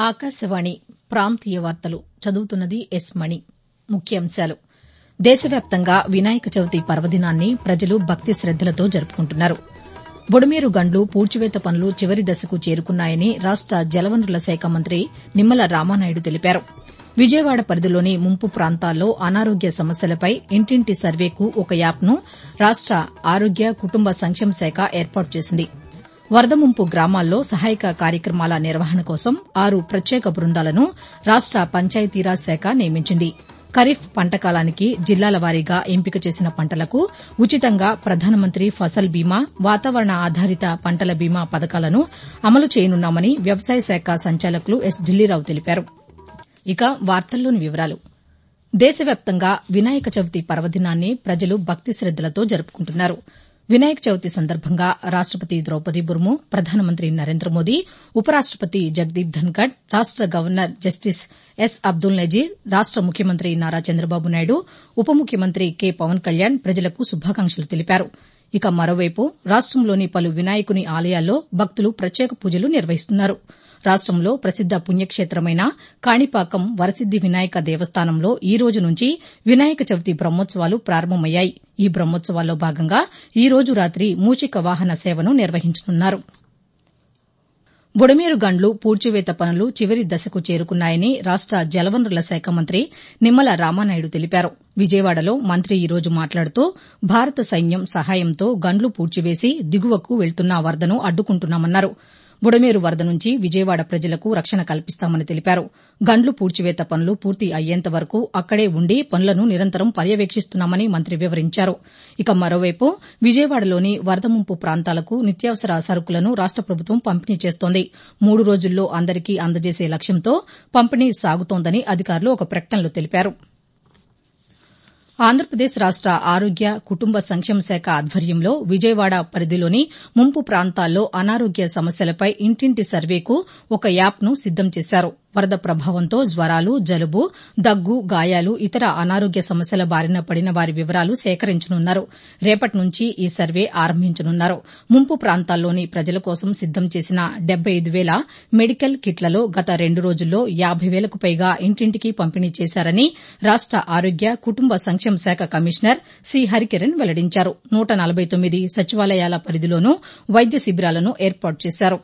ఆకాశవాణి ప్రాంతీయ వార్తలు చదువుతున్నది ఎస్ మణి ముఖ్యాంశాలు దేశవ్యాప్తంగా వినాయక చవితి పర్వదినాన్ని ప్రజలు భక్తి శద్దలతో జరుపుకుంటున్నారు బుడమేరు గండ్లు పూడ్చివేత పనులు చివరి దశకు చేరుకున్నాయని రాష్ట జలవనరుల శాఖ మంత్రి నిమ్మల రామానాయుడు తెలిపారు విజయవాడ పరిధిలోని ముంపు ప్రాంతాల్లో అనారోగ్య సమస్యలపై ఇంటింటి సర్వేకు ఒక యాప్ను రాష్ట ఆరోగ్య కుటుంబ సంక్షేమ శాఖ ఏర్పాటు చేసింది వరద ముంపు గ్రామాల్లో సహాయక కార్యక్రమాల నిర్వహణ కోసం ఆరు ప్రత్యేక బృందాలను రాష్ట పంచాయతీరాజ్ శాఖ నియమించింది ఖరీఫ్ పంట కాలానికి జిల్లాల వారీగా ఎంపిక చేసిన పంటలకు ఉచితంగా ప్రధానమంత్రి ఫసల్ బీమా వాతావరణ ఆధారిత పంటల బీమా పథకాలను అమలు చేయనున్నామని వ్యవసాయ శాఖ సంచాలకులు ఎస్ ఢిల్లీరావు తెలిపారు ఇక వార్తల్లోని వివరాలు దేశవ్యాప్తంగా వినాయక చవితి పర్వదినాన్ని ప్రజలు భక్తి శద్దలతో జరుపుకుంటున్నారు వినాయక చవితి సందర్భంగా రాష్టపతి ద్రౌపది ముర్ము ప్రధానమంత్రి నరేంద్ర మోదీ ఉపరాష్టపతి జగదీప్ ధన్కడ్ రాష్ట governor justice S Abdul Nazeer రాష్ట ముఖ్యమంత్రి నారా చంద్రబాబు నాయుడు ఉప ముఖ్యమంత్రి కె పవన్ కళ్యాణ్ ప్రజలకు శుభాకాంక్షలు తెలిపారు ఇక మరోవైపు రాష్టంలోని పలు వినాయకుని ఆలయాల్లో భక్తులు ప్రత్యేక పూజలు నిర్వహిస్తున్నారు రాష్టంలో ప్రసిద్ద పుణ్యక్షేత్రమైన కాణిపాకం వరసిద్ది వినాయక దేవస్థానంలో ఈ రోజు నుంచి వినాయక చవితి బ్రహ్మోత్సవాలు ప్రారంభమయ్యాయి ఈ బ్రహ్మోత్సవాల్లో భాగంగా ఈ రోజు రాతి మూషిక వాహన సేవను నిర్వహించనున్నారు బుడమేరు గండ్లు పూడ్చివేత పనులు చివరి దశకు చేరుకున్నాయని రాష్ట జలవనరుల శాఖ మంత్రి నిమ్మల రామానాయుడు తెలిపారు విజయవాడలో మంత్రి ఈ రోజు మాట్లాడుతూ భారత సైన్యం సహాయంతో గండ్లు పూడ్చివేసి దిగువకు వెళ్తున్న వరదను అడ్డుకుంటున్నామన్నారు బుడమేరు వరద నుంచి విజయవాడ ప్రజలకు రక్షణ కల్పిస్తామని తెలిపారు గండ్లు పూడ్చివేత పనులు పూర్తి అయ్యేంత వరకు అక్కడే ఉండి పనులను నిరంతరం పర్యవేక్షిస్తున్నామని మంత్రి వివరించారు ఇక మరోవైపు విజయవాడలోని వరద ముంపు ప్రాంతాలకు నిత్యావసర సరుకులను రాష్ట ప్రభుత్వం పంపిణీ చేస్తోంది మూడు రోజుల్లో అందరికీ అందజేసే లక్ష్యంతో పంపిణీ సాగుతోందని అధికారులు ఒక ప్రకటనలో తెలిపారు ఆంధ్రప్రదేశ్ రాష్ట ఆరోగ్య కుటుంబ సంక్షేమ శాఖ ఆధ్వర్యంలో విజయవాడ పరిధిలోని ముంపు ప్రాంతాల్లో అనారోగ్య సమస్యలపై ఇంటింటి సర్వేకు ఒక యాప్ను సిద్దం చేశారు వరద ప్రభావంతో జ్వరాలు జలుబు దగ్గు గాయాలు ఇతర అనారోగ్య సమస్యల బారిన పడిన వారి వివరాలు సేకరించనున్నారు రేపటి నుంచి ఈ సర్వే ఆరంభించనున్నారు ముంపు ప్రాంతాల్లోని ప్రజల కోసం సిద్దం చేసిన డెబ్బై ఐదు వేల మెడికల్ కిట్లలో గత రెండు రోజుల్లో యాబై వేలకు పైగా ఇంటింటికి పంపిణీ చేశారని రాష్ట ఆరోగ్య కుటుంబ సంక్షేమ శాఖ కమిషనర్ సి హరికిరణ్ వెల్లడించారు నూట నలబై తొమ్మిది సచివాలయాల పరిధిలోనూ వైద్య శిబిరాలను ఏర్పాటు చేశారు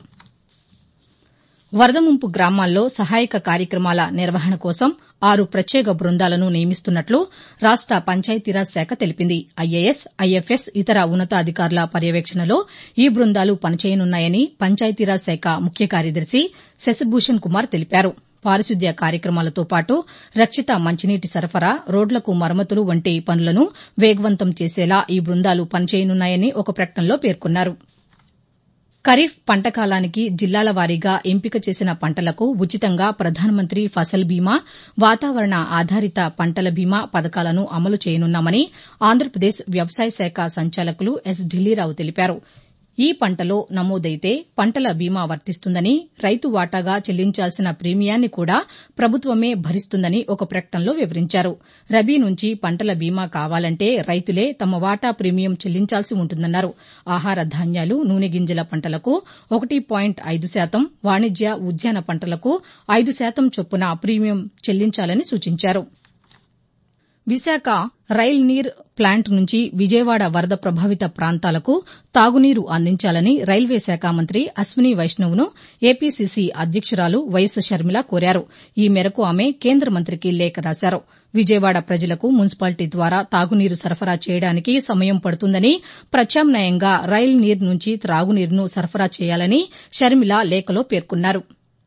వరద ముంపు గ్రామాల్లో సహాయక కార్యక్రమాల నిర్వహణ కోసం ఆరు ప్రత్యేక బృందాలను నియమిస్తున్నట్లు రాష్ట పంచాయతీరాజ్ శాఖ తెలిపింది ఐఏఎస్ ఐఎఫ్ఎస్ ఇతర ఉన్నతాధికారుల పర్యవేక్షణలో ఈ బృందాలు పనిచేయనున్నాయని పంచాయతీరాజ్ శాఖ ముఖ్య కార్యదర్శి శశిభూషణ్ కుమార్ తెలిపారు పారిశుద్య కార్యక్రమాలతో పాటు రక్షిత మంచినీటి సరఫరా రోడ్లకు మరమ్మతులు వంటి పనులను వేగవంతం చేసేలా ఈ బృందాలు పనిచేయనున్నాయని ఒక ప్రకటనలో పేర్కొన్నారు ఖరీఫ్ పంట కాలానికి జిల్లాల వారీగా ఎంపిక చేసిన పంటలకు ఉచితంగా ప్రధానమంత్రి ఫసల్ బీమా వాతావరణ ఆధారిత పంటల బీమా పథకాలను అమలు చేయనున్నామని ఆంధ్రప్రదేశ్ వ్యవసాయ శాఖ సంచాలకులు ఎస్ ఢిల్లీరావు తెలిపారు ఈ పంటలో నమోదైతే పంటల బీమా వర్తిస్తుందని రైతు వాటాగా చెల్లించాల్సిన ప్రీమియాన్ని కూడా ప్రభుత్వమే భరిస్తుందని ఒక ప్రకటనలో వివరించారు రబీ నుంచి పంటల బీమా కావాలంటే రైతులే తమ వాటా ప్రీమియం చెల్లించాల్సి ఉంటుందన్నారు ఆహార ధాన్యాలు నూనె గింజల పంటలకు ఒకటి పాయింట్ ఐదు శాతం వాణిజ్య ఉద్యాన పంటలకు ఐదు శాతం చొప్పున ప్రీమియం చెల్లించాలని సూచించారు విశాఖ రైల్ నీర్ ప్లాంట్ నుంచి విజయవాడ వరద ప్రభావిత ప్రాంతాలకు తాగునీరు అందించాలని రైల్వే శాఖ మంత్రి అశ్విని వైష్ణవ్ను ఏపీసీసీ అధ్యక్షురాలు వైఎస్ షర్మిల కోరారు ఈ మేరకు ఆమె కేంద్ర మంత్రికి లేఖ రాశారు విజయవాడ ప్రజలకు మున్సిపాలిటీ ద్వారా తాగునీరు సరఫరా చేయడానికి సమయం పడుతుందని ప్రత్యామ్నాయంగా రైల్ నీర్ నుంచి త్రాగునీరును సరఫరా చేయాలని షర్మిల లేఖలో పేర్కొన్నారు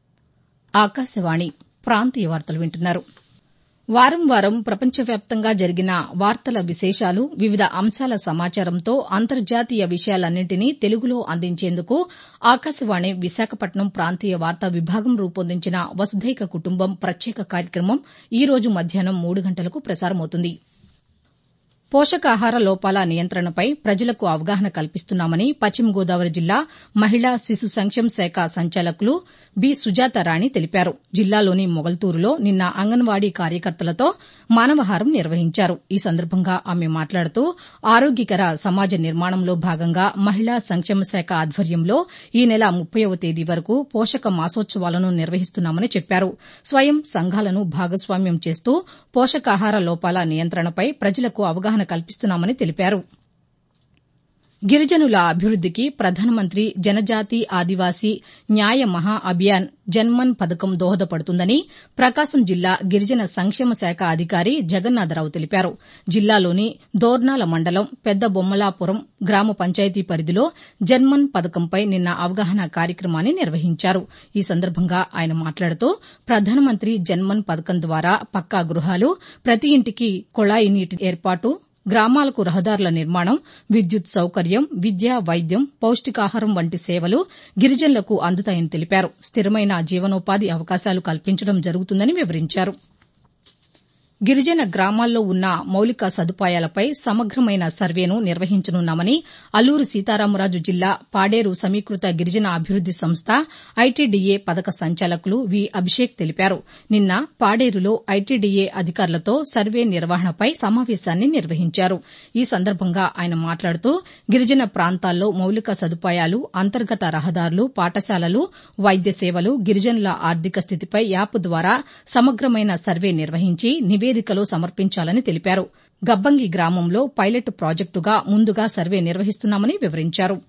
ఆకాశవాణి ప్రాంతీయ వార్తలు వింటున్నారు వారం వారం ప్రపంచవ్యాప్తంగా జరిగిన వార్తల విశేషాలు వివిధ అంశాల సమాచారంతో అంతర్జాతీయ విషయాలన్నింటినీ తెలుగులో అందించేందుకు ఆకాశవాణి విశాఖపట్నం ప్రాంతీయ వార్తా విభాగం రూపొందించిన వసుధైక కుటుంబం ప్రత్యేక కార్యక్రమం ఈ రోజు మధ్యాహ్నం మూడు గంటలకు ప్రసారమవుతుంది పోషకాహార లోపాల నియంత్రణపై ప్రజలకు అవగాహన కల్పిస్తున్నామని పశ్చిమ గోదావరి జిల్లా మహిళా శిశు సంక్షేమ శాఖ సంచాలకులు బి సుజాతారాణి తెలిపారు జిల్లాలోని మొగల్తూరులో నిన్న అంగన్వాడీ కార్యకర్తలతో మానవహారం నిర్వహించారు ఈ సందర్భంగా ఆమె మాట్లాడుతూ ఆరోగ్యకర సమాజ నిర్మాణంలో భాగంగా మహిళా సంక్షేమ శాఖ ఆధ్వర్యంలో ఈ నెల ముప్పైవ తేదీ వరకు పోషక మాసోత్సవాలను నిర్వహిస్తున్నామని చెప్పారు స్వయం సంఘాలను భాగస్వామ్యం చేస్తూ పోషకాహార లోపాల నియంత్రణపై ప్రజలకు అవగాహన కల్పిస్తున్నామని తెలిపారు గిరిజనుల అభివృద్దికి ప్రధానమంత్రి జనజాతి ఆదివాసీ న్యాయ మహా అభియాన్ జన్మన్ పథకం దోహదపడుతుందని ప్రకాశం జిల్లా గిరిజన సంక్షేమ శాఖ అధికారి జగన్నాథరావు తెలిపారు జిల్లాలోని దోర్నాల మండలం పెద్ద బొమ్మలాపురం గ్రామ పంచాయతీ పరిధిలో జన్మన్ పథకంపై నిన్న అవగాహన కార్యక్రమాన్ని నిర్వహించారు ఈ సందర్భంగా ఆయన మాట్లాడుతూ ప్రధానమంత్రి జన్మన్ పథకం ద్వారా పక్కా గృహాలు ప్రతి ఇంటికి కుళాయి నీటి ఏర్పాటు గ్రామాలకు రహదారుల నిర్మాణం విద్యుత్ సౌకర్యం విద్య వైద్యం పౌష్టికాహారం వంటి సేవలు గిరిజనులకు అందుతాయని తెలిపారు స్థిరమైన జీవనోపాధి అవకాశాలు కల్పించడం జరుగుతుందని వివరించారు గిరిజన గ్రామాల్లో ఉన్న మౌలిక సదుపాయాలపై సమగ్రమైన సర్వేను నిర్వహించనున్నామని అల్లూరి సీతారామరాజు జిల్లా పాడేరు సమీకృత గిరిజన అభివృద్ది సంస్థ ఐటీడీఏ పథక సంచాలకులు వి అభిషేక్ తెలిపారు నిన్న పాడేరులో ఐటీడీఏ అధికారులతో సర్వే నిర్వహణపై సమావేశాన్ని నిర్వహించారు ఈ సందర్భంగా ఆయన మాట్లాడుతూ గిరిజన ప్రాంతాల్లో మౌలిక సదుపాయాలు అంతర్గత రహదారులు పాఠశాలలు వైద్య సేవలు గిరిజనుల ఆర్థిక స్థితిపై యాప్ ద్వారా సమగ్రమైన సర్వే నిర్వహించి నివేదికలో సమర్పించాలని తెలిపారు గబ్బంగి గ్రామంలో పైలట్ ప్రాజెక్టుగా ముందుగా సర్వే నిర్వహిస్తున్నామని వివరించారు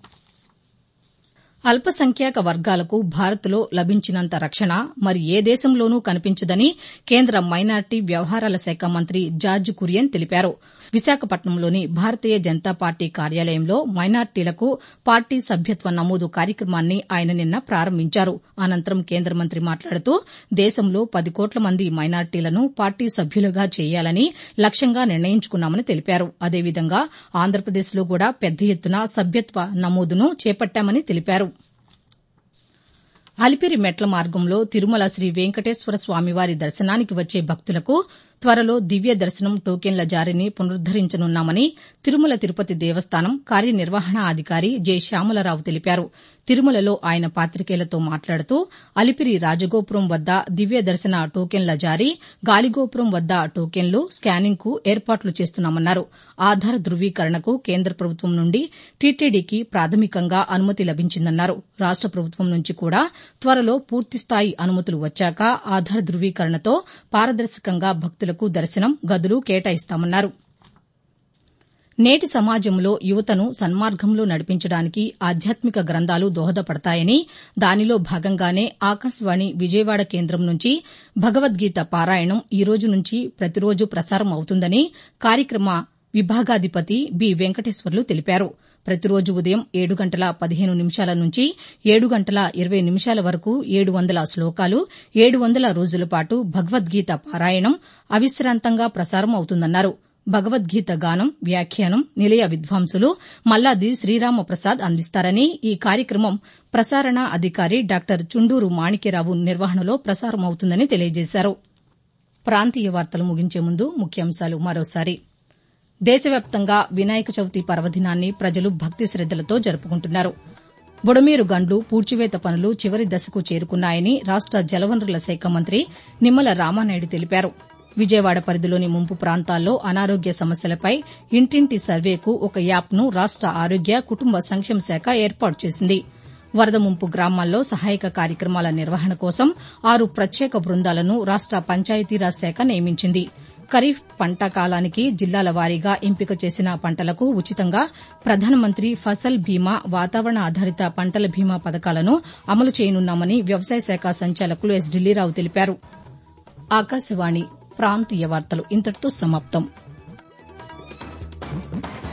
అల్పసంఖ్యాక వర్గాలకు భారత్లో లభించినంత రక్షణ మరి ఏ దేశంలోనూ కనిపించదని కేంద్ర మైనార్టీ వ్యవహారాల శాఖ మంత్రి జార్జ్ కురియన్ తెలిపారు విశాఖపట్నంలోని భారతీయ జనతా పార్టీ కార్యాలయంలో మైనార్టీలకు పార్టీ సభ్యత్వ నమోదు కార్యక్రమాన్ని ఆయన నిన్న ప్రారంభించారు అనంతరం కేంద్ర మంత్రి మాట్లాడుతూ దేశంలో పది కోట్ల మంది మైనార్టీలను పార్టీ సభ్యులుగా చేయాలని లక్ష్యంగా నిర్ణయించుకున్నామని తెలిపారు అదేవిధంగా ఆంధ్రప్రదేశ్లో కూడా పెద్ద ఎత్తున సభ్యత్వ నమోదును చేపట్టామని తెలిపారు అలిపిరి మెట్ల మార్గంలో తిరుమల శ్రీ వెంకటేశ్వర స్వామివారి దర్శనానికి వచ్చే భక్తులకు త్వరలో దివ్య దర్శనం టోకెన్ల జారీని పునరుద్దరించనున్నామని తిరుమల తిరుపతి దేవస్థానం కార్యనిర్వహణాధికారి జె శ్యామలరావు తెలిపారు తిరుమలలో ఆయన పాతికేయులతో మాట్లాడుతూ అలిపిరి రాజగోపురం వద్ద దివ్య దర్శన టోకెన్ల జారీ గాలిగోపురం వద్ద టోకెన్లు స్కానింగ్కు ఏర్పాట్లు చేస్తున్నామన్నారు ఆధార్ ధృవీకరణకు కేంద్ర ప్రభుత్వం నుండి టీటీడీకి ప్రాథమికంగా అనుమతి లభించిందన్నారు రాష్ట ప్రభుత్వం నుంచి కూడా త్వరలో పూర్తిస్థాయి అనుమతులు వచ్చాక ఆధార్ ధృవీకరణతో పారదర్శకంగా భక్తులకు దర్శనం గదులు కేటాయిస్తామన్నారు నేటి సమాజంలో యువతను సన్మార్గంలో నడిపించడానికి ఆధ్యాత్మిక గ్రంథాలు దోహదపడతాయని దానిలో భాగంగానే ఆకాశవాణి విజయవాడ కేంద్రం నుంచి భగవద్గీత పారాయణం ఈ రోజు నుంచి ప్రతిరోజు ప్రసారం అవుతుందని కార్యక్రమ విభాగాధిపతి బి వెంకటేశ్వర్లు తెలిపారు ప్రతిరోజు ఉదయం ఏడు గంటల పదిహేను నిమిషాల నుంచి ఏడు గంటల ఇరవై నిమిషాల వరకు ఏడు వందల శ్లోకాలు ఏడు వందల రోజుల పాటు భగవద్గీత పారాయణం అవిశ్రాంతంగా ప్రసారం అవుతుందన్నారు భగవద్గీత గానం వ్యాఖ్యానం నిలయ విద్వాంసులు మల్లాది శ్రీరామప్రసాద్ అందిస్తారని ఈ కార్యక్రమం ప్రసారణ అధికారి డాక్టర్ చుండూరు మాణిక్యరావు నిర్వహణలో ప్రసారమవుతుందని తెలియజేశారు ప్రాంతీయ వార్తలు ముగించే ముందు ముఖ్యాంశాలు మరోసారి దేశవ్యాప్తంగా వినాయక చవితి పర్వదినాన్ని ప్రజలు భక్తి శ్రద్దలతో జరుపుకుంటున్నారు బుడమేరు గండ్లు పూడ్చివేత పనులు చివరి దశకు చేరుకున్నాయని రాష్ట జలవనరుల శాఖ మంత్రి నిమ్మల రామానాయుడు తెలిపారు విజయవాడ పరిధిలోని ముంపు ప్రాంతాల్లో అనారోగ్య సమస్యలపై ఇంటింటి సర్వేకు ఒక యాప్ను రాష్ట ఆరోగ్య కుటుంబ సంక్షేమ శాఖ ఏర్పాటు చేసింది వరద ముంపు గ్రామాల్లో సహాయక కార్యక్రమాల నిర్వహణ కోసం ఆరు ప్రత్యేక బృందాలను రాష్ట పంచాయతీరాజ్ శాఖ నియమించింది ఖరీఫ్ పంట కాలానికి జిల్లాల వారీగా ఎంపిక చేసిన పంటలకు ఉచితంగా ప్రధానమంత్రి ఫసల్ బీమా వాతావరణ ఆధారిత పంటల బీమా పథకాలను అమలు చేయనున్నామని వ్యవసాయ శాఖ సంచాలకులు ఎస్ ఢిల్లీరావు తెలిపారు ఆకాశవాణి ప్రాంతీయ వార్తలు ఇంతటితో సమాప్తం